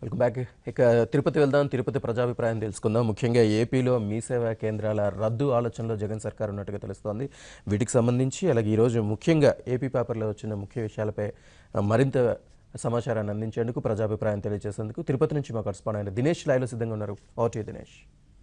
Welcome back ఇక తిరుపతి వెళ్దాం తిరుపతి ప్రజాభిప్రాయం తెలుసుకుందాం ముఖ్యంగా ఏపీలో మీ సేవా కేంద్రాల రద్దు ఆలోచనలో జగన్ సర్కార్ ఉన్నట్టుగా తెలుస్తోంది వీటికి సంబంధించి అలాగే ఈరోజు ముఖ్యంగా ఏపీ పేపర్లో వచ్చిన ముఖ్య విషయాలపై ఆ, మరింత సమాచారాన్ని అందించేందుకు ప్రజాభిప్రాయం తెలియజేసేందుకు తిరుపతి నుంచి మా కరస్పాండెంట్ దినేష్ లైవ్లో సిద్ధంగా ఉన్నారు ఓటీ దినేష్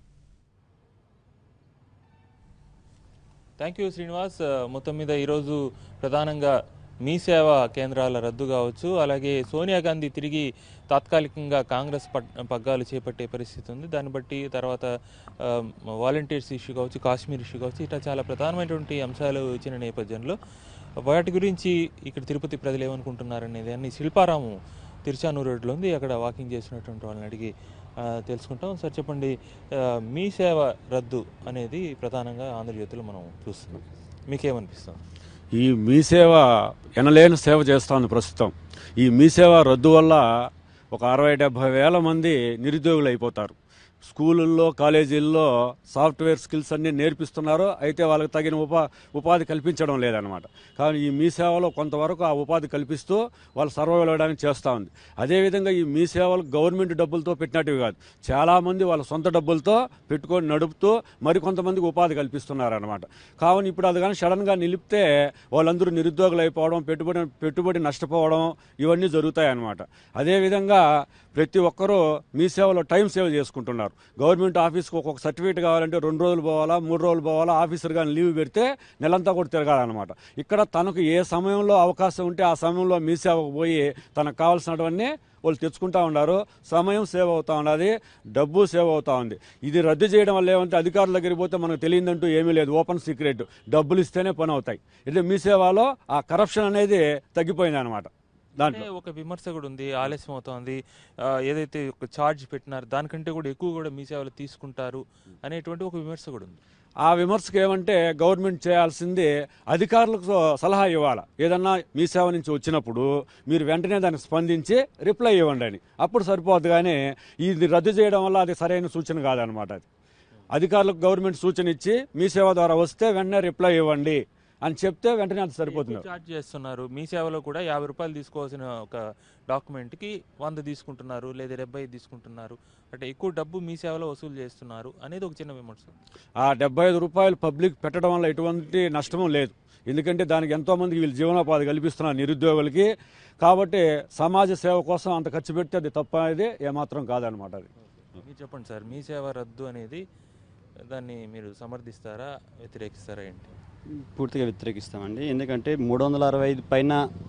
థ్యాంక్ యూ శ్రీనివాస్ ఆ, మొత్తం మీద ఈరోజు ప్రధానంగా మీ సేవా కేంద్రాల రద్దు కావచ్చు అలాగే సోనియా గాంధీ తిరిగి తాత్కాలికంగా కాంగ్రెస్ పట్- పగ్గాలు చేపట్టే పరిస్థితి ఉంది దాన్ని బట్టి తర్వాత ఆ, వాలంటీర్స్ ఇష్యూ కావచ్చు కాశ్మీర్ ఇష్యూ కావచ్చు ఇట్లా చాలా ప్రధానమైనటువంటి అంశాలు వచ్చిన నేపథ్యంలో వాటి గురించి ఇక్కడ తిరుపతి ప్రజలు ఏమనుకుంటున్నారనేది అన్ని శిల్పారాము తిరుచానూరు రోడ్లో ఉంది అక్కడ వాకింగ్ చేసినటువంటి వాళ్ళని అడిగి ఆ, తెలుసుకుంటాం సార్ చెప్పండి ఆ, మీ సేవ రద్దు అనేది ప్రధానంగా ఆంధ్రజ్యోతిలో మనం చూస్తున్నాం మీకేమనిపిస్తుంది ఈ మీ సేవ ఎనలేని సేవ చేస్తోంది ప్రస్తుతం ఈ మీ సేవ రద్దు వల్ల ఒక అరవై డెబ్భై వేల మంది నిరుద్యోగులు అయిపోతారు స్కూళ్ళల్లో కాలేజీల్లో సాఫ్ట్వేర్ స్కిల్స్ అన్నీ నేర్పిస్తున్నారు అయితే వాళ్ళకి తగిన ఉపా ఉపాధి కల్పించడం లేదనమాట కానీ ఈ మీ సేవలో కొంతవరకు ఆ ఉపాధి కల్పిస్తూ వాళ్ళు సర్వైవ్ అవ్వడానికి చేస్తూ ఉంది అదేవిధంగా ఈ మీ సేవలు గవర్నమెంట్ డబ్బులతో పెట్టినట్టువి కాదు చాలామంది వాళ్ళ సొంత డబ్బులతో పెట్టుకొని నడుపుతూ మరికొంతమందికి ఉపాధి కల్పిస్తున్నారనమాట కావున ఇప్పుడు అది కానీ సడన్గా నిలిపితే వాళ్ళందరూ నిరుద్యోగులు అయిపోవడం పెట్టుబడి పెట్టుబడి నష్టపోవడం ఇవన్నీ జరుగుతాయి అన్నమాట అదేవిధంగా ప్రతి ఒక్కరూ మీ సేవలో టైం సేవ్ చేసుకుంటున్నారు గవర్నమెంట్ ఆఫీస్కి ఒక్కొక్క సర్టిఫికేట్ కావాలంటే రెండు రోజులు పోవాలా మూడు రోజులు పోవాలా ఆఫీసర్ కానీ లీవ్ పెడితే నెలంతా కూడా తిరగాలన్నమాట ఇక్కడ తనకు ఏ సమయంలో అవకాశం ఉంటే ఆ సమయంలో మీ సేవకు పోయి తనకు కావాల్సినవన్నీ వాళ్ళు తెచ్చుకుంటా ఉన్నారు సమయం సేవ్ అవుతా ఉన్నది డబ్బు సేవ్ అవుతా ఉంది ఇది రద్దు చేయడం వల్ల ఏమంటే అధికారుల దగ్గరికి పోతే మనకు తెలియదంటూ ఏమీ లేదు ఓపెన్ సీక్రెట్ డబ్బులు ఇస్తేనే పని అవుతాయి ఇది మీ సేవలో ఆ కరప్షన్ అనేది తగ్గిపోయింది అనమాట దాంట్లో అంటే ఒక విమర్శ కూడా ఉంది ఆలస్యం అవుతోంది ఆ, ఏదైతే ఒక ఛార్జ్ పెట్టినారో దానికంటే కూడా ఎక్కువ కూడా మీ సేవలు తీసుకుంటారు అనేటువంటి ఒక విమర్శ కూడా ఉంది ఆ విమర్శకు ఏమంటే గవర్నమెంట్ చేయాల్సింది అధికారులకు సలహా ఇవ్వాలి ఏదన్నా మీ సేవ నుంచి వచ్చినప్పుడు మీరు వెంటనే దానికి స్పందించి రిప్లై ఇవ్వండి అని అప్పుడు సరిపోద్ది కానీ ఇది రద్దు చేయడం వల్ల అది సరైన సూచన కాదనమాట అది అధికారులకు గవర్నమెంట్ సూచన ఇచ్చి మీ సేవ ద్వారా వస్తే వెంటనే రిప్లై ఇవ్వండి అని చెప్తే వెంటనే అది సరిపోతుంది ఎక్కువ ఛార్జ్ చేస్తున్నారు మీ సేవలో కూడా యాభై రూపాయలు తీసుకోవాల్సిన ఒక డాక్యుమెంట్ కి వంద తీసుకుంటున్నారు లేదా డెబ్బై తీసుకుంటున్నారు అంటే ఎక్కువ డబ్బు మీ సేవలో వసూలు చేస్తున్నారు అనేది ఒక చిన్న విమర్శ ఆ డెబ్బై ఐదు రూపాయలు పబ్లిక్ పెట్టడం వల్ల ఎటువంటి నష్టము లేదు ఎందుకంటే దానికి ఎంతో మందికి వీళ్ళు జీవనోపాధి కల్పిస్తున్నారు నిరుద్యోగులకి కాబట్టి సమాజ సేవ కోసం అంత ఖర్చు పెడితే అది తప్ప అనేది ఏమాత్రం కాదనమాట అది మీరు చెప్పండి సార్ మీ సేవ రద్దు అనేది దాన్ని మీరు సమర్థిస్తారా వ్యతిరేకిస్తారా ఏంటి పూర్తిగా వ్యతిరేకిస్తామండి ఎందుకంటే మూడు వందల అరవై ఐదు పైన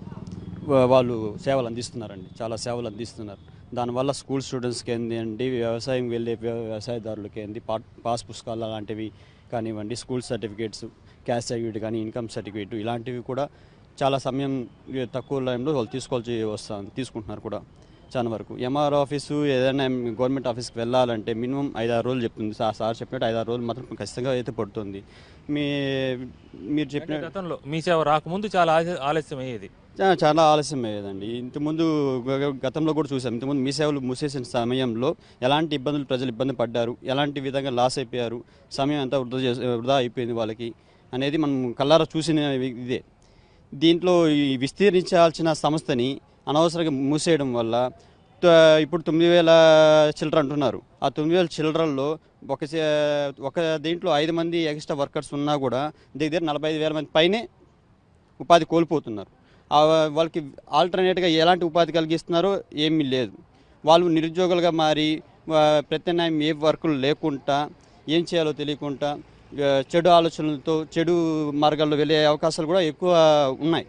వా- వాళ్ళు సేవలు అందిస్తున్నారండి చాలా సేవలు అందిస్తున్నారు దానివల్ల స్కూల్ స్టూడెంట్స్కి ఏంది అండి వ్యవసాయం వెళ్ళే వ్య- వ్యవసాయదారులకి ఏంది పా పాస్ పుస్తకాలు అలాంటివి కానివ్వండి స్కూల్ సర్టిఫికేట్స్ క్యాస్ట్ సర్టిఫికేట్ కానీ ఇన్కమ్ సర్టిఫికేట్ ఇలాంటివి కూడా చాలా సమయం తక్కువ టైంలో వాళ్ళు తీసుకోవాల్సి వస్తుంది తీసుకుంటున్నారు కూడా చాలా వరకు ఎంఆర్ ఆఫీసు ఏదైనా గవర్నమెంట్ ఆఫీస్కి వెళ్ళాలంటే మినిమం ఐదారు రోజులు చెప్తుంది సార్ సార్ చెప్పినట్టు ఐదారు రోజులు మాత్రం ఖచ్చితంగా అయితే పడుతుంది మీ మీరు చెప్పిన అంటే గతంలో మీ సేవ రాకముందు చాలా ఆలస్య- ఆలస్యం అయ్యేది చా- చాలా ఆలస్యం అయ్యేదండి ఇంతకుముందు గ- గతంలో కూడా చూసాం ఇంతకుముందు మీ సేవలు మూసేసిన సమయంలో ఎలాంటి ఇబ్బందులు ప్రజలు ఇబ్బంది పడ్డారు ఎలాంటి విధంగా లాస్ అయిపోయారు సమయం అంతా వృధా చేసి వృధా అయిపోయింది వాళ్ళకి అనేది మనం కల్లారా చూసిన వి- ఇదే దీంట్లో ఈ విస్తీర్ణించాల్సిన సంస్థని అనవసరంగా మూసేయడం వల్ల త- ఇప్పుడు తొమ్మిది వేల చిల్లర అంటున్నారు ఆ తొమ్మిది వేల చిల్లరల్లో ఒక చే- ఒక దీంట్లో ఐదు మంది ఎక్స్ట్రా వర్కర్స్ ఉన్నా కూడా దగ్గర నలభై ఐదు వేల మంది పైనే ఉపాధి కోల్పోతున్నారు ఆ వాళ్ళకి ఆల్టర్నేట్గా ఎలాంటి ఉపాధి కలిగిస్తున్నారో ఏమీ లేదు వాళ్ళు నిరుద్యోగులుగా మారి వా- ప్రత్యామ్నాయం ఏ వర్కులు లేకుండా ఏం చేయాలో తెలియకుండా ఆ, చెడు ఆలోచనలతో చెడు మార్గాల్లో వెళ్ళే అవకాశాలు కూడా ఎక్కువ ఉన్నాయి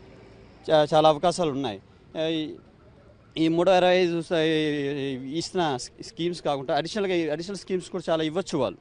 చా- చాలా అవకాశాలు ఉన్నాయి ఆ, ఈ- ఈ మూడు అరవై ఐదు స- ఇస్తున్న స్కీమ్స్ కాకుండా అడిషనల్గా అడిషనల్ స్కీమ్స్ కూడా చాలా ఇవ్వచ్చు వాళ్ళు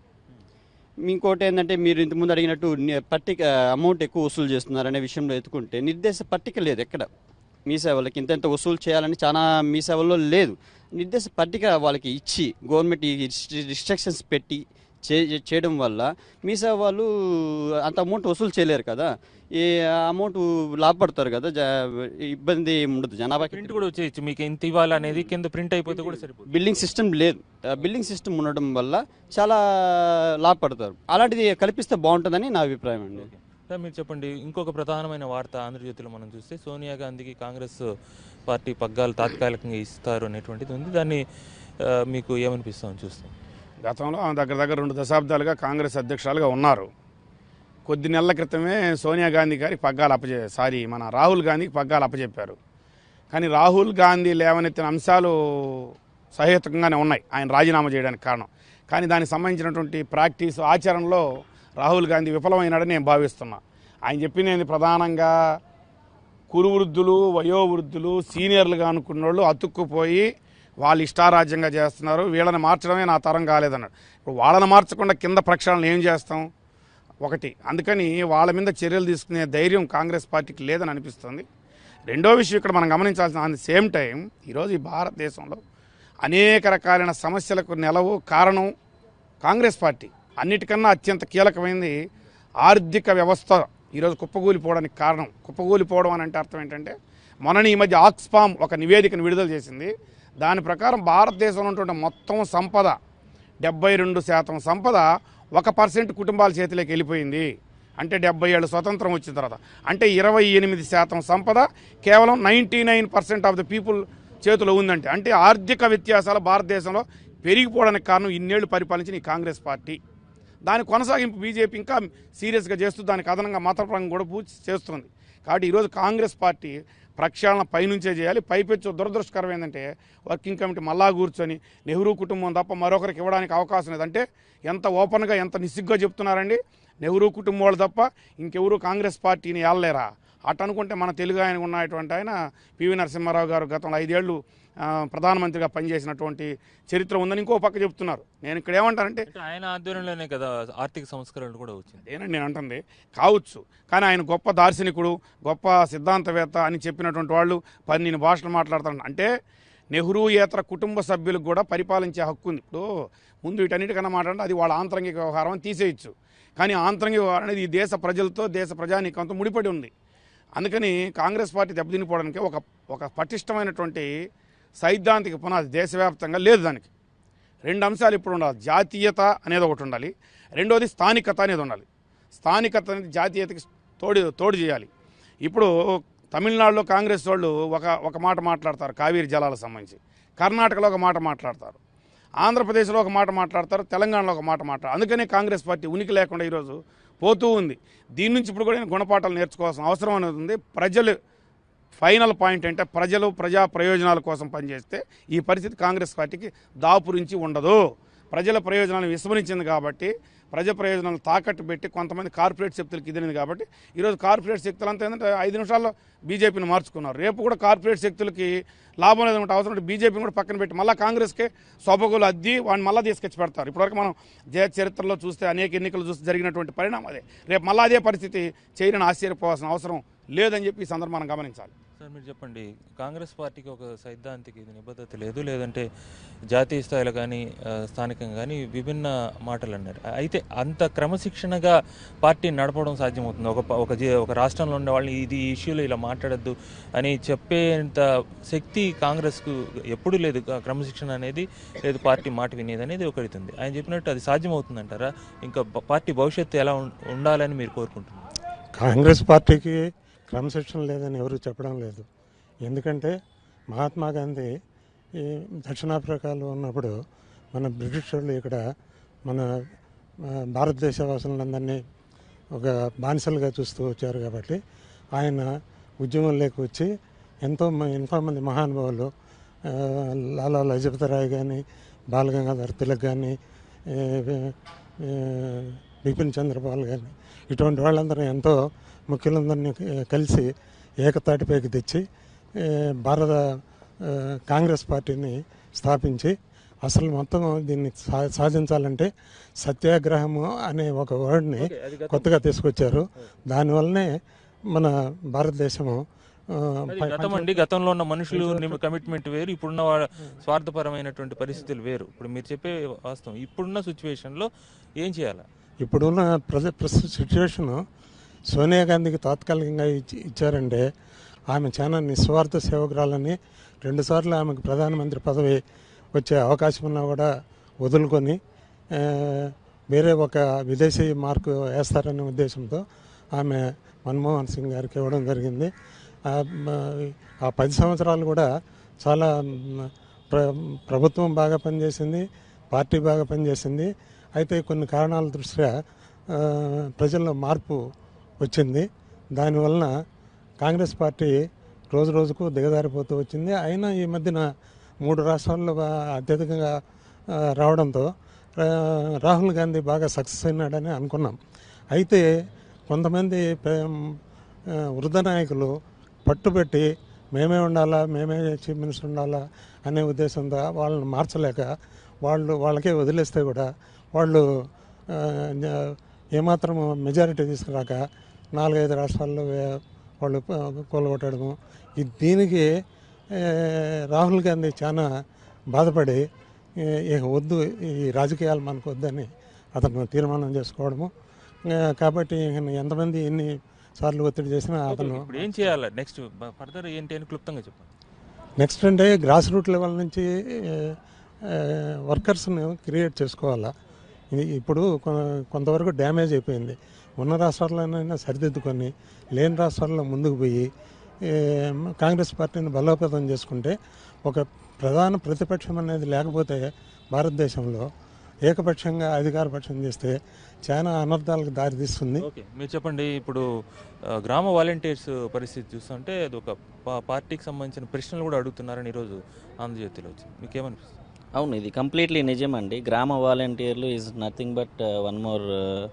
ఇంకోటి ఏంటంటే మీరు ఇంతకుముందు అడిగినట్టు ని- పట్టిక అమౌంట్ ఎక్కువ వసూలు చేస్తున్నారు అనే విషయంలో ఎత్తుకుంటే నిర్దేశ పట్టిక లేదు ఎక్కడ మీ సేవలకి ఇంత ఇంత వసూలు చేయాలని చాలా మీ సేవల్లో లేదు నిర్దేశ పట్టిక వాళ్ళకి ఇచ్చి గవర్నమెంట్ ఈ రిస్ట్రిక్షన్స్ పెట్టి చే చేయడం వల్ల మీ సేవ వాళ్ళు అంత అమౌంట్ వసూలు చేయలేరు కదా ఈ అమౌంట్ లాభపడతారు కదా జ- ఇబ్బంది ఏమి ఉండదు జనాభాకి ప్రింట్ కూడా వచ్చేయచ్చు మీకు ఇంత ఇవ్వాలి అనేది కింద ప్రింట్ అయిపోతే కూడా సరిపోతుంది బిల్డింగ్ సిస్టమ్ లేదు ఆ బిల్డింగ్ సిస్టమ్ ఉండడం వల్ల చాలా లాభపడతారు అలాంటిది కల్పిస్తే బాగుంటుందని నా అభిప్రాయం అండి సార్ మీరు చెప్పండి ఇంకొక ప్రధానమైన వార్త ఆంధ్రజ్యోతిలో మనం చూస్తే సోనియా గాంధీకి కాంగ్రెస్ పార్టీ పగ్గాలు తాత్కాలికంగా ఇస్తారు అనేటువంటిది ఉంది దాన్ని ఆ, మీకు ఏమనిపిస్తుంది చూస్తాం గతంలో ఆమె దగ్గర దగ్గర రెండు దశాబ్దాలుగా కాంగ్రెస్ అధ్యక్షురాలుగా ఉన్నారు కొద్ది నెలల క్రితమే సోనియా గాంధీ గారికి పగ్గాలు అప్పచె సారీ మన రాహుల్ గాంధీకి పగ్గాలు అప్పచెప్పారు కానీ రాహుల్ గాంధీ లేవనెత్తిన అంశాలు సహేతుకంగానే ఉన్నాయి ఆయన రాజీనామా చేయడానికి కారణం కానీ దానికి సంబంధించినటువంటి ప్రాక్టీస్ ఆచరణలో రాహుల్ గాంధీ విఫలమైనాడని నేను భావిస్తున్నా ఆయన చెప్పింది ఏంది ప్రధానంగా కురువృద్ధులు వయోవృద్ధులు సీనియర్లుగా అనుకున్న వాళ్ళు అతుక్కుపోయి వాళ్ళు ఇష్టారాజ్యంగా చేస్తున్నారు వీళ్ళని మార్చడమే నా తరం కాలేదన్నాడు ఇప్పుడు వాళ్ళని మార్చకుండా కింద ప్రక్షాళన ఏం చేస్తాం ఒకటి అందుకని వాళ్ళ మీద చర్యలు తీసుకునే ధైర్యం కాంగ్రెస్ పార్టీకి లేదని అనిపిస్తుంది రెండో విషయం ఇక్కడ మనం గమనించాల్సిన అట్ ది సేమ్ టైం ఈరోజు ఈ భారతదేశంలో అనేక రకాలైన సమస్యలకు నెలవు కారణం కాంగ్రెస్ పార్టీ అన్నిటికన్నా అత్యంత కీలకమైనది ఆర్థిక వ్యవస్థ ఈరోజు కుప్పగూలిపోవడానికి కారణం కుప్పగూలిపోవడం అని అంటే అర్థం ఏంటంటే మొన్న ఈ మధ్య ఆక్స్ఫామ్ ఒక నివేదికను విడుదల చేసింది దాని ప్రకారం భారతదేశంలో ఉన్నటువంటి మొత్తం సంపద డెబ్బై రెండు శాతం సంపద ఒక పర్సెంట్ కుటుంబాల చేతిలోకి వెళ్ళిపోయింది అంటే డెబ్బై ఏళ్ళు స్వతంత్రం వచ్చిన తర్వాత అంటే ఇరవై ఎనిమిది శాతం సంపద కేవలం ninety nine percent of the people చేతిలో ఉందంటే అంటే ఆర్థిక వ్యత్యాసాలు భారతదేశంలో పెరిగిపోవడానికి కారణం ఇన్నేళ్లు పరిపాలించిన ఈ కాంగ్రెస్ పార్టీ దాని కొనసాగింపు బీజేపీ ఇంకా సీరియస్గా చేస్తూ దానికి అదనంగా మతపరంగా కూడా పూర్తి చేస్తుంది కాబట్టి ఈరోజు కాంగ్రెస్ పార్టీ ప్రక్షాళన పైనుంచే చేయాలి పైపెచ్చు దురదృష్టకరం ఏంటంటే వర్కింగ్ కమిటీ మళ్ళా కూర్చొని నెహ్రూ కుటుంబం తప్ప మరొకరికి ఇవ్వడానికి అవకాశం లేదంటే ఎంత ఓపెన్గా ఎంత నిస్సిగ్గా చెప్తున్నారండి నెహ్రూ కుటుంబం వాళ్ళు తప్ప ఇంకెవరు కాంగ్రెస్ పార్టీని ఏళ్ళలేరా అటు అనుకుంటే మన తెలుగు ఆయన ఉన్నటువంటి ఆయన పివి నరసింహారావు గారు గతంలో ఐదేళ్లు ఆ, ప్రధానమంత్రిగా పనిచేసినటువంటి చరిత్ర ఉందని ఇంకో పక్క చెప్తున్నారు నేను ఇక్కడ ఏమంటానంటే అంటే ఆయన ఆధ్వర్యంలోనే కదా ఆర్థిక సంస్కరణలు కూడా వచ్చింది అదేనండి నేను అంటుంది కావచ్చు కానీ ఆయన గొప్ప దార్శనికుడు గొప్ప సిద్ధాంతవేత్త అని చెప్పినటువంటి వాళ్ళు పన్నెండు భాషలు మాట్లాడతారు అంటే నెహ్రూయేతర కుటుంబ సభ్యులకు కూడా పరిపాలించే హక్కు ఉంది ఇప్పుడు ముందు వీటన్నిటికన్నా మాట్లాడితే అది వాళ్ళ ఆంతరంగిక వ్యవహారం అని తీసేయచ్చు కానీ ఆంతరంగిక వ్యవహారం అనేది ఈ దేశ ప్రజలతో దేశ ప్రజానీకంతో ముడిపడి ఉంది అందుకని కాంగ్రెస్ పార్టీ దెబ్బతినిపోవడానికి ఒక ఒక పటిష్టమైనటువంటి సైద్ధాంతిక పునాది దేశవ్యాప్తంగా లేదు దానికి రెండు అంశాలు ఇప్పుడు ఉండాలి జాతీయత అనేది ఒకటి ఉండాలి రెండోది స్థానికత అనేది ఉండాలి స్థానికత అనేది జాతీయతకి తోడు తోడు చేయాలి ఇప్పుడు తమిళనాడులో కాంగ్రెస్ వాళ్ళు ఒక ఒక మాట మాట్లాడతారు కావేరి జలాలకు సంబంధించి కర్ణాటకలో ఒక మాట మాట్లాడతారు ఆంధ్రప్రదేశ్లో ఒక మాట మాట్లాడతారు తెలంగాణలో ఒక మాట మాట్లాడతారు అందుకనే కాంగ్రెస్ పార్టీ ఉనికి లేకుండా ఈరోజు పోతూ ఉంది దీని నుంచి ఇప్పుడు కూడా నేను గుణపాఠాలు నేర్చుకోవాల్సిన అవసరం అనేది ఉంది ప్రజలు ఫైనల్ పాయింట్ అంటే ప్రజలు ప్రజా ప్రయోజనాల కోసం పనిచేస్తే ఈ పరిస్థితి కాంగ్రెస్ పార్టీకి దాపురించి ఉండదు ప్రజల ప్రయోజనాలను విస్మరించింది కాబట్టి ప్రజ ప్రయోజనాలు తాకట్టు పెట్టి కొంతమంది కార్పొరేట్ శక్తులకు ఇదిరింది కాబట్టి ఈరోజు కార్పొరేట్ శక్తులు అంతా ఏంటంటే ఐదు నిమిషాల్లో బీజేపీని మార్చుకున్నారు రేపు కూడా కార్పొరేట్ శక్తులకి లాభం లేదంటే అవసరం ఉంటే బీజేపీని కూడా పక్కన పెట్టి మళ్ళీ కాంగ్రెస్కే సొబగులు అద్ది వాడిని మళ్ళీ తీసుకొచ్చి పెడతారు ఇప్పటివరకు మనం జయ చరిత్రలో చూస్తే అనేక ఎన్నికలు చూస్తే జరిగినటువంటి పరిణామం అదే రేపు మళ్ళీ అదే పరిస్థితి చేయని ఆశ్చర్యపోవాల్సిన అవసరం లేదని చెప్పి ఈ సందర్భాన్ని గమనించాలి సార్ మీరు చెప్పండి కాంగ్రెస్ పార్టీకి ఒక సైద్ధాంతిక ఇది నిబద్ధత లేదు లేదంటే జాతీయ స్థాయిలో కానీ ఆ, స్థానికంగా కానీ విభిన్న మాటలు అన్నారు అయితే అంత క్రమశిక్షణగా పార్టీ నడపడం సాధ్యమవుతుంది ఒక ప- ఒక జే- ఒక రాష్ట్రంలో ఉండే వాళ్ళని ఇది ఈ ఇష్యూలో ఇలా మాట్లాడద్దు అని చెప్పేంత శక్తి కాంగ్రెస్కు ఎప్పుడూ లేదు ఆ క్రమశిక్షణ అనేది లేదు పార్టీ మాట వినేది అనేది ఒకటి ఉంది ఆయన చెప్పినట్టు అది సాధ్యమవుతుందంటారా ఇంకా బ- పార్టీ భవిష్యత్తు ఎలా ఉం- ఉండాలని మీరు కోరుకుంటున్నారు కాంగ్రెస్ పార్టీకి క్రమశిక్షణ లేదని ఎవరు చెప్పడం లేదు ఎందుకంటే మహాత్మా గాంధీ ఈ దక్షిణాఫ్రికాలో ఉన్నప్పుడు మన బ్రిటిష్ వాళ్ళు ఇక్కడ మన ఆ, భారతదేశ వాసులందరినీ ఒక బానిసలుగా చూస్తూ వచ్చారు కాబట్టి ఆయన ఉద్యమంలోకి వచ్చి ఎంతో మ- ఎంతో మంది మహానుభావులు ఆ, లాలా లజపతి రాయ్ కానీ బాలగంగాధర్ తిలక్ కానీ ఏ, ఏ, బిపిన్ చంద్రపాల్ కానీ ఇటువంటి వాళ్ళందరూ ఎంతో ముఖ్యులందరినీ కలిసి ఏకతాటిపైకి తెచ్చి ఏ, భారత ఆ, కాంగ్రెస్ పార్టీని స్థాపించి అసలు మొత్తం దీన్ని సా సాధించాలంటే సత్యాగ్రహము అనే ఒక వర్డ్ని ఓకే, అది గతం. కొత్తగా తీసుకొచ్చారు దానివల్లనే మన భారతదేశము ఆ, అది పై- గతం అండి గతంలో ఉన్న మనుషులు కమిట్మెంట్ వేరు ఇప్పుడున్న వాళ్ళ స్వార్థపరమైనటువంటి పరిస్థితులు వేరు ఇప్పుడు మీరు చెప్పే వాస్తవం ఇప్పుడున్న సిచ్యువేషన్ లో ఏం చేయాలి ఇప్పుడున్న ప్రజ ప్రస్తుత సిచ్యువేషన్ సోనియా గాంధీకి తాత్కాలికంగా ఇచ్చి ఇచ్చారంటే ఆమె చాలా నిస్వార్థ సేవకురాలని రెండుసార్లు ఆమెకు ప్రధానమంత్రి పదవి వచ్చే అవకాశం ఉన్నా కూడా వదులుకొని ఆ, వేరే ఒక విదేశీ మార్కు వేస్తారనే ఉద్దేశంతో ఆమె మన్మోహన్ సింగ్ గారికి ఇవ్వడం జరిగింది ఆ, మ- ఆ పది సంవత్సరాలు కూడా చాలా మ్, ప్ర ప్రభుత్వం బాగా పనిచేసింది పార్టీ బాగా పనిచేసింది అయితే కొన్ని కారణాల దృష్ట్యా ఆ, ప్రజల్లో మార్పు వచ్చింది దానివలన కాంగ్రెస్ పార్టీ రోజు రోజుకు దిగజారిపోతూ వచ్చింది అయినా ఈ మధ్యన మూడు రాష్ట్రాల్లో బా- అత్యధికంగా ఆ, రావడంతో ఆ, రాహుల్ గాంధీ బాగా సక్సెస్ అయినాడని అనుకున్నాం అయితే కొంతమంది పే- ఆ, వృద్ధ నాయకులు పట్టుబట్టి మేమే ఉండాలా మేమే చీఫ్ మినిస్టర్ ఉండాలా అనే ఉద్దేశంతో వాళ్ళని మార్చలేక వాళ్ళు వాళ్ళకే వదిలేస్తే కూడా వాళ్ళు ఆ, న- ఏమాత్రం మెజారిటీ తీసుకురాక నాలుగైదు రాష్ట్రాల్లో వే- వాళ్ళు ప- కూలగొట్టడము ఈ దీనికి ఏ, రాహుల్ గాంధీ చాలా బాధపడి ఏ, ఇక వద్దు ఈ రాజకీయాలు మనకు వద్దని అతను తీర్మానం చేసుకోవడము ఆ, కాబట్టి ఇక ఎంతమంది ఎన్ని సార్లు ఒత్తిడి చేసినా అతను ఇప్పుడు ఏం చేయాలి నెక్స్ట్ ఫర్దర్ ఏంటి అని క్లుప్తంగా చెప్పండి నెక్స్ట్ అంటే గ్రాస్ రూట్ లెవెల్ నుంచి వర్కర్స్ని క్రియేట్ చేసుకోవాలా ఇది ఇప్పుడు కొ- కొంతవరకు డ్యామేజ్ అయిపోయింది ఉన్న రాష్ట్రాల్లోనైనా సరిదిద్దుకొని లేని రాష్ట్రాల్లో ముందుకు పోయి ఏ, కాంగ్రెస్ పార్టీని బలోపేతం చేసుకుంటే ఒక ప్రధాన ప్రతిపక్షం అనేది లేకపోతే భారతదేశంలో ఏకపక్షంగా అధికార పక్షం చేస్తే చాలా అనర్థాలకు దారితీస్తుంది ఓకే మీరు చెప్పండి ఇప్పుడు ఆ, గ్రామ వాలంటీర్స్ పరిస్థితి చూస్తుంటే అది ఒక పా- పార్టీకి సంబంధించిన ప్రశ్నలు కూడా అడుగుతున్నారని ఈరోజు ఆంధ్రజ్యోతిలో వచ్చింది మీకేమనిపిస్తుంది అవును ఇది కంప్లీట్లీ నిజమండి గ్రామ వాలంటీర్లు is nothing but one more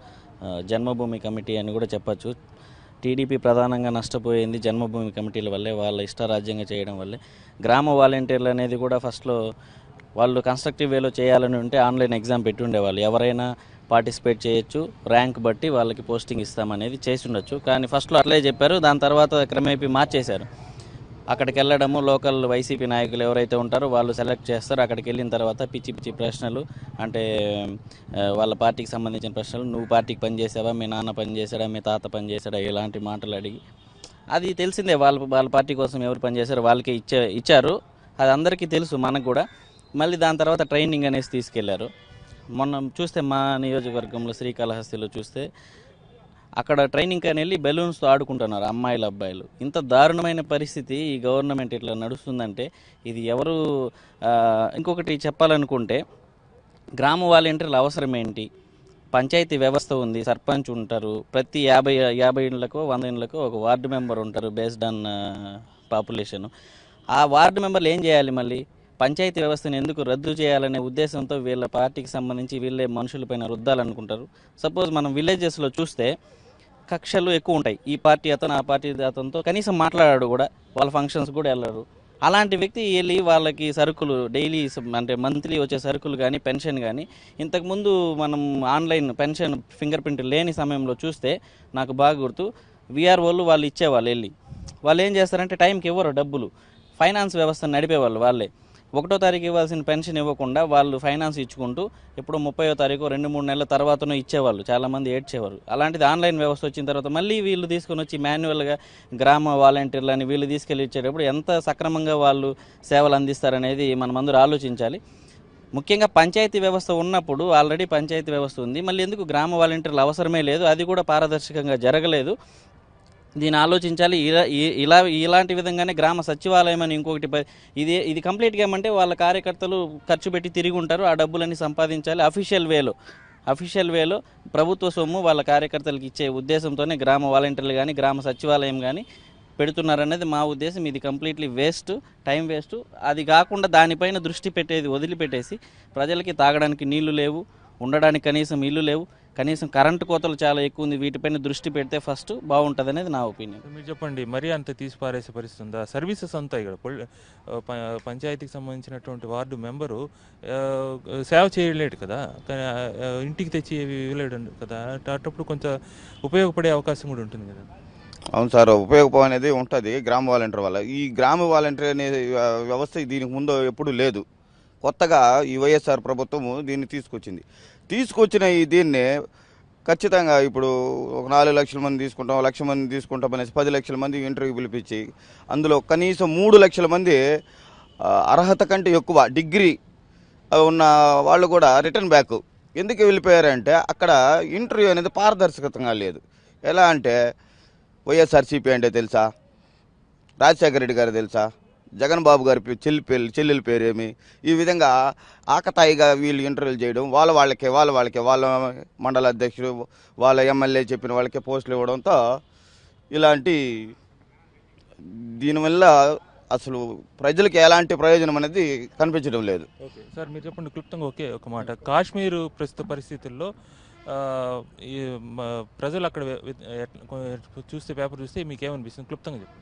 Janmabhoomi committee అని కూడా చెప్పచ్చు టీడీపీ ప్రధానంగా నష్టపోయింది జన్మభూమి కమిటీల వల్లే వాళ్ళ ఇష్టారాజ్యంగా చేయడం వల్లే గ్రామ వాలంటీర్లు అనేది కూడా ఫస్ట్లో వాళ్ళు కన్స్ట్రక్టివ్ వేలో చేయాలని ఉంటే ఆన్లైన్ ఎగ్జామ్ పెట్టి ఉండేవాళ్ళు ఎవరైనా పార్టిసిపేట్ చేయొచ్చు ర్యాంక్ బట్టి వాళ్ళకి పోస్టింగ్ ఇస్తామనేది చేసి ఉండొచ్చు కానీ ఫస్ట్లో అట్లే చెప్పారు దాని తర్వాత క్రమేపీ మార్చేశారు అక్కడికి వెళ్ళడము లోకల్ వైసీపీ నాయకులు ఎవరైతే ఉంటారో వాళ్ళు సెలెక్ట్ చేస్తారు అక్కడికి వెళ్ళిన తర్వాత పిచ్చి పిచ్చి ప్రశ్నలు అంటే ఆ, వాళ్ళ పార్టీకి సంబంధించిన ప్రశ్నలు నువ్వు పార్టీకి పనిచేసావా మీ నాన్న పనిచేసాడా మీ తాత పనిచేసాడా ఇలాంటి మాటలు అడిగి అది తెలిసిందే వాళ్ళ వాళ్ళ పార్టీ కోసం ఎవరు పనిచేశారో వాళ్ళకే ఇచ్చే ఇచ్చారు అది అందరికీ తెలుసు మనకు కూడా మళ్ళీ దాని తర్వాత ట్రైనింగ్ అనేసి తీసుకెళ్లారు మొన్న చూస్తే మా నియోజకవర్గంలో శ్రీకాళహస్తిలో చూస్తే అక్కడ ట్రైనింగ్ కానీ వెళ్ళి బెలూన్స్తో ఆడుకుంటున్నారు అమ్మాయిలు అబ్బాయిలు ఇంత దారుణమైన పరిస్థితి ఈ గవర్నమెంట్ ఇట్లా నడుస్తుందంటే ఇది ఎవరు ఆ, ఇంకొకటి చెప్పాలనుకుంటే గ్రామ వాలంటీర్ల అవసరం ఏంటి పంచాయతీ వ్యవస్థ ఉంది సర్పంచ్ ఉంటారు ప్రతి యాభై యాభై ఇండ్లకు వంద ఇండ్లకు ఒక వార్డు మెంబర్ ఉంటారు బేస్డ్ ఆన్ పాపులేషన్ ఆ వార్డు మెంబర్లు ఏం చేయాలి మళ్ళీ పంచాయతీ వ్యవస్థను ఎందుకు రద్దు చేయాలనే ఉద్దేశంతో వీళ్ళ పార్టీకి సంబంధించి వీళ్ళే మనుషులపైన రుద్దాలనుకుంటారు సపోజ్ మనం విలేజెస్లో చూస్తే కక్షలు ఎక్కువ ఉంటాయి ఈ పార్టీ అతను ఆ పార్టీ అతనితో కనీసం మాట్లాడాడు కూడా వాళ్ళ ఫంక్షన్స్ కూడా వెళ్ళరు అలాంటి వ్యక్తి వెళ్ళి వాళ్ళకి సరుకులు డైలీ అంటే మంత్లీ వచ్చే సరుకులు కానీ పెన్షన్ కానీ ఇంతకుముందు మనం ఆన్లైన్ పెన్షన్ ఫింగర్ ప్రింట్ లేని సమయంలో చూస్తే నాకు బాగా గుర్తు విఆర్ఓలు వాళ్ళు ఇచ్చేవాళ్ళు వెళ్ళి వాళ్ళు ఏం చేస్తారంటే టైంకి ఇవ్వరు డబ్బులు ఫైనాన్స్ వ్యవస్థను నడిపేవాళ్ళు వాళ్ళే ఒకటో తారీఖు ఇవ్వాల్సిన పెన్షన్ ఇవ్వకుండా వాళ్ళు ఫైనాన్స్ ఇచ్చుకుంటూ ఎప్పుడు ముప్పయో తారీఖు రెండు మూడు నెలల తర్వాతనో ఇచ్చేవాళ్ళు చాలామంది ఏడ్చేవారు అలాంటిది ఆన్లైన్ వ్యవస్థ వచ్చిన తర్వాత మళ్ళీ వీళ్ళు తీసుకొని వచ్చి మాన్యువల్గా గ్రామ వాలంటీర్లు అని వీళ్ళు తీసుకెళ్ళి ఇచ్చేటప్పుడు ఎంత సక్రమంగా వాళ్ళు సేవలు అందిస్తారనేది మనం అందరూ ఆలోచించాలి ముఖ్యంగా పంచాయతీ వ్యవస్థ ఉన్నప్పుడు ఆల్రెడీ పంచాయతీ వ్యవస్థ ఉంది మళ్ళీ ఎందుకు గ్రామ వాలంటీర్లు అవసరమే లేదు అది కూడా పారదర్శకంగా జరగలేదు దీన్ని ఆలోచించాలి ఇలా ఈ- ఇలా ఇలాంటి విధంగానే గ్రామ సచివాలయం అని ఇంకొకటి ప- ఇది ఇది కంప్లీట్గా ఏమంటే వాళ్ళ కార్యకర్తలు ఖర్చు పెట్టి తిరిగి ఉంటారు ఆ డబ్బులన్నీ సంపాదించాలి అఫీషియల్ వేలో అఫీషియల్ వేలో ప్రభుత్వ సొమ్ము వాళ్ళ కార్యకర్తలకు ఇచ్చే ఉద్దేశంతోనే గ్రామ వాలంటీర్లు కానీ గ్రామ సచివాలయం కానీ పెడుతున్నారనేది మా ఉద్దేశం ఇది కంప్లీట్లీ వేస్ట్ టైం వేస్ట్ అది కాకుండా దానిపైన దృష్టి పెట్టేది వదిలిపెట్టేసి ప్రజలకి తాగడానికి నీళ్లు లేవు ఉండడానికి కనీసం ఇల్లు లేవు కనీసం కరెంటు కోతలు చాలా ఎక్కువ ఉంది వీటిపైన దృష్టి పెడితే ఫస్ట్ బాగుంటుంది అనేది నా ఒపీనియన్ మీరు చెప్పండి మరీ అంత తీసి పారేసే పరిస్థితి ఉందా సర్వీసెస్ అంతా ఇక్కడ పొలి- ఆ, ప- పంచాయతీకి సంబంధించినటువంటి వార్డు మెంబరు ఆ, సేవ చేయలేడు కదా కానీ ఆ, ఆ, ఇంటికి తెచ్చి ఇవి ఇవ్వలేడు కదా అటప్పుడు కొంచెం ఉపయోగపడే అవకాశం కూడా ఉంటుంది కదా అవును సార్ ఉపయోగం అనేది ఉంటుంది గ్రామ వాలంటీర్ వల్ల ఈ గ్రామ వాలంటీర్ అనే ఆ, వ్యవస్థ దీనికి ముందు ఎప్పుడు లేదు కొత్తగా ఈ వైఎస్ఆర్ ప్రభుత్వము దీన్ని తీసుకొచ్చింది తీసుకొచ్చిన ఈ దీన్ని ఖచ్చితంగా ఇప్పుడు ఒక నాలుగు లక్షల మంది తీసుకుంటాం లక్ష మంది తీసుకుంటాం అనేసి పది లక్షల మంది ఇంటర్వ్యూ పిలిపించి అందులో కనీసం మూడు లక్షల మంది ఆ, అర్హత కంటే ఎక్కువ డిగ్రీ ఉన్న వాళ్ళు కూడా రిటర్న్ బ్యాక్ ఎందుకు వెళ్ళిపోయారంటే అక్కడ ఇంటర్వ్యూ అనేది పారదర్శకతంగా లేదు ఎలా అంటే వైఎస్ఆర్సీపీ అంటే తెలుసా రాజశేఖర రెడ్డి గారు తెలుసా జగన్ బాబు గారి పే- చెల్లి పేరు చెల్లెల పేరేమి ఈ విధంగా ఆకతాయిగా వీళ్ళు ఇంటర్వ్యూలు చేయడం వాళ్ళ వాళ్ళకే వాళ్ళ వాళ్ళకే వాళ్ళ మండల అధ్యక్షుడు వాళ్ళ ఎమ్మెల్యే చెప్పిన వాళ్ళకే పోస్టులు ఇవ్వడంతో ఇలాంటి దీనివల్ల అసలు ప్రజలకు ఎలాంటి ప్రయోజనం అనేది కనిపించడం లేదు ఓకే సార్ మీరు చెప్పండి క్లుప్తంగా ఒకే ఒక మాట కాశ్మీర్ ప్రస్తుత పరిస్థితుల్లో ఆ, ఈ మ- ప్రజలు అక్కడ వె- వె- ఎట్ల- కొ- చూస్తే పేపర్ చూస్తే మీకు ఏమనిపిస్తుంది క్లుప్తంగా చెప్పండి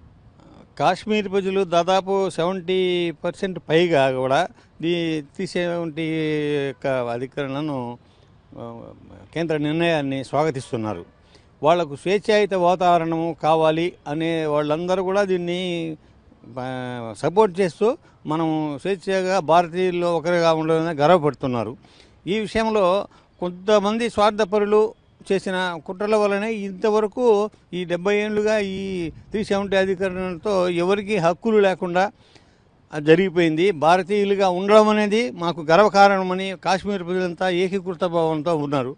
కాశ్మీర్ ప్రజలు దాదాపు సెవెంటీ పర్సెంట్ పైగా కూడా దీ తీసేవంటి యొక్క అధికరణను ఆ, కేంద్ర నిర్ణయాన్ని స్వాగతిస్తున్నారు వాళ్లకు స్వేచ్ఛాయుత వాతావరణం కావాలి అనే వాళ్ళందరూ కూడా దీన్ని ఆ, సపోర్ట్ చేస్తూ మనం స్వేచ్ఛగా భారతీయుల్లో ఒకరిగా ఉండాలని గర్వపడుతున్నారు ఈ విషయంలో కొంతమంది స్వార్థపరులు చేసిన కుట్రల వల్లనే ఇంతవరకు ఈ డెబ్బై ఏళ్ళుగా ఈ త్రీ సెవెంటీ అధికరణతో ఎవరికి హక్కులు లేకుండా అది జరిగిపోయింది భారతీయులుగా ఉండడం అనేది మాకు గర్వకారణమని కాశ్మీర్ ప్రజలంతా ఏకీకృత భావంతో ఉన్నారు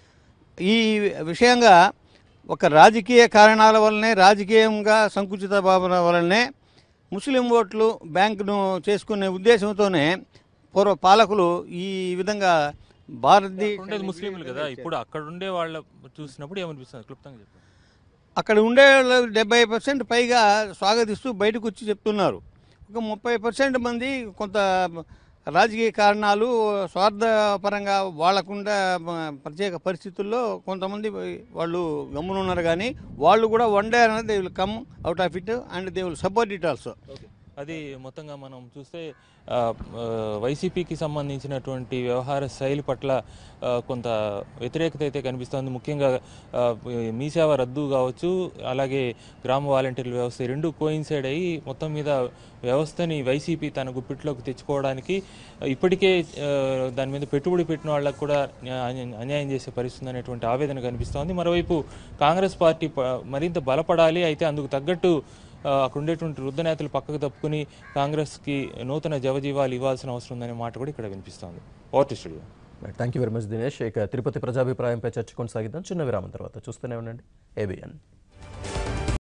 ఈ విషయంగా ఒక రాజకీయ కారణాల వల్లనే రాజకీయంగా సంకుచిత భావన వలనే ముస్లిం ఓట్లు బ్యాంకును చేసుకునే ఉద్దేశంతోనే పూర్వ పాలకులు ఈ విధంగా భారతదేశ అక్కడ ఉండేది ముస్లింలు కదా ఇప్పుడు అక్కడ ఉండే వాళ్ళ చూసినప్పుడు ఏమనిపిస్తుంది క్లుప్తంగా చెప్పండి అక్కడ ఉండే వాళ్ళు డెబ్బై పర్సెంట్ పైగా స్వాగతిస్తూ బయటకు వచ్చి చెప్తున్నారు ఒక ముప్పై పర్సెంట్ మంది కొంత రాజకీయ కారణాలు స్వార్థపరంగా వాళ్ళకుండా మ, ప్రత్యేక పరిస్థితుల్లో కొంతమంది వాళ్ళు గమ్మునున్నారు కానీ వాళ్ళు కూడా వన్ డే అనేది they will come out of it and they will support it also అది మొత్తంగా మనం చూస్తే ఆ, ఆ, వైసీపీకి సంబంధించినటువంటి వ్యవహార శైలి పట్ల ఆ, కొంత వ్యతిరేకత అయితే కనిపిస్తోంది ముఖ్యంగా ఆ, మీ సేవ రద్దు కావచ్చు అలాగే గ్రామ వాలంటీర్ల వ్యవస్థ ఈ రెండు కోయిన్సైడ్ అయ్యి మొత్తం మీద వ్యవస్థని వైసీపీ తన గుప్పిట్లోకి తెచ్చుకోవడానికి ఇప్పటికే ఆ, దాని మీద పెట్టుబడి పెట్టిన వాళ్ళకు కూడా న్యా- అన్యాయం చేసే పరిస్థితి అనేటువంటి ఆవేదన కనిపిస్తోంది మరోవైపు కాంగ్రెస్ పార్టీ ప- మరింత బలపడాలి అయితే అందుకు తగ్గట్టు ఆ, అక్కడ ఉండేటువంటి వృద్ధ నేతలు పక్కకు తప్పుకుని కాంగ్రెస్కి నూతన జవజీవాలు ఇవ్వాల్సిన అవసరం ఉందనే మాట కూడా ఇక్కడ వినిపిస్తోంది over studio thank you very much Dinesh ఇక తిరుపతి ప్రజాభిప్రాయంపై చర్చ కొనసాగిద్దాం చిన్న విరామం తర్వాత చూస్తూనే ఉండండి ఏబిఎన్